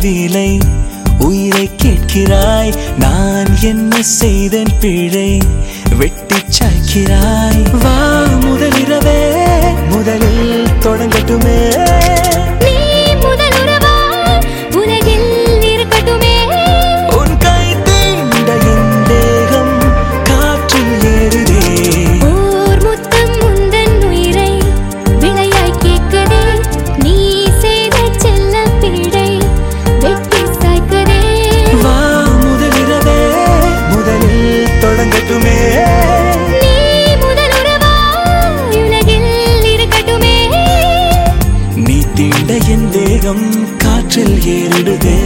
விலை உயிரை கேட்கிறாய் நான் என்ன செய்தேன் பிழை வெட்டி சாய்க்கிறாய் வா முதலிரவே முதலில் தொடங்கட்டுமே நீ முதல் உறவாய் உலகில் இருக்கட்டுமே உன் கை தீண்ட என் தேகம் காற்றில் ஏறுதே ஓர் முத்தம் உந்தன் உயிரை விளையாய் கேட்கதே நீ செய்த செல்ல பிழை வெட்டி சாய்க்கதே வா முதலிரவே முதலில் தொடங்கட்டுமே நீ முதல் உறவாய் உலகில் இருக்கட்டுமே நீ தீண்ட என் தேகம் காற்றில் ஏறிடுதே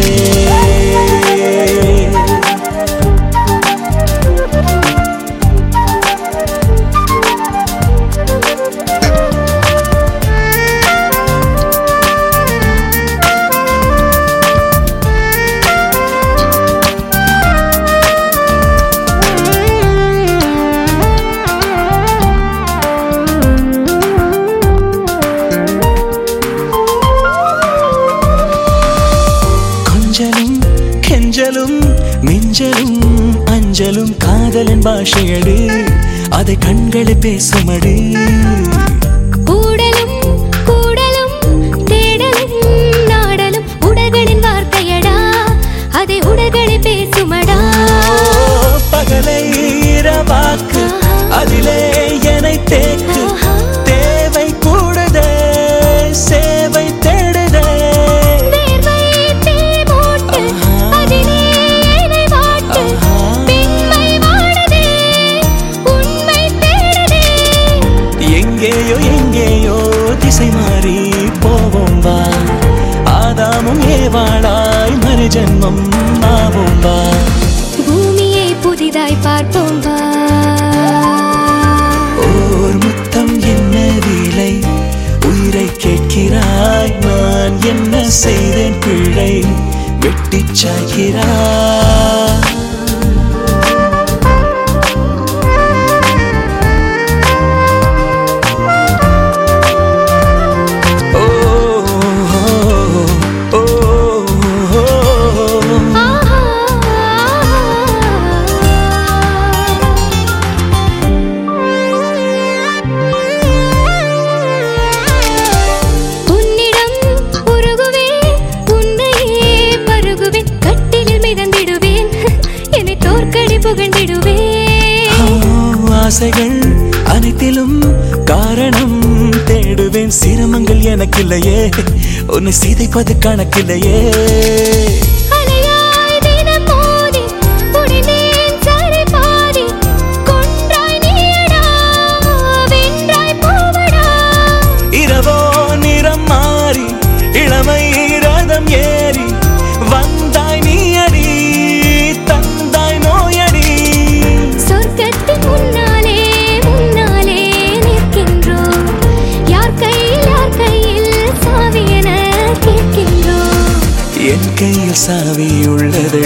கொஞ்சலும் கெஞ்சலும் மிஞ்சலும் அஞ்சலும் காதலன் பாஷையடு அதை கண்களை பேசுமடு கூடலும் கூடலும் தேடலும் நாடலும் உடல்களின் வார்த்தையடா அதை உடல்களை பேசுமடா பகலை இரவாக்கு அதிலே என்னை தேக்கு தேவை கூடுதே சேவை தேடுதே வேர்வை தீமூட்டு, அதிலே என்னை வாட்டு. பெண்மை வாடுதே, உண்மை தேடுதே. எங்கேயோ எங்கேயோ திசை மாறி போவோம் வா ஆதாமும் ஏவாளாய் மறு ஜென்மம் ஆவோம் வா பூமியை புதிதாய் பார்ப்போம் வா ஓர் முத்தம் என்ன விலை உயிரை கேட்கிறாய் நான் என்ன செய்தேன் பிழை வெட்டிச் சாய்கிறாய் ஓ, ஓ, ஓ, ஓ. ஆஹா. உன்னிடம் உருகுவேன், உன்னையே பருகுவேன். கட்டிலில் மிதந்திடுவேன் என்னை தோற்கடி புகழ்ந்திடுவேன் ஆசைகள் அனைத்திலும் காரணம் தேடுவேன் சிரமங்கள் எனக்கில்லையே உன்னை சிதைப்பது கணக்கில்லையே அலையாய் தினம் மோதி உடைந்தேன் சரி பாதி கொன்றாய் நீயடா வென்றாய் பூவடா இரவோ நிறம் மாறி இளமை ரதம் ஏறி வந்தாய் நீயடி தந்தாய் நோயடி சொர்க்கத்தின் முன்னாலே முன்னாலே நிற்கின்றோம் யார் கையில் யார் கையில் சாவி என கேட்கின்றோம் என் கையில் சாவி உள்ளதடி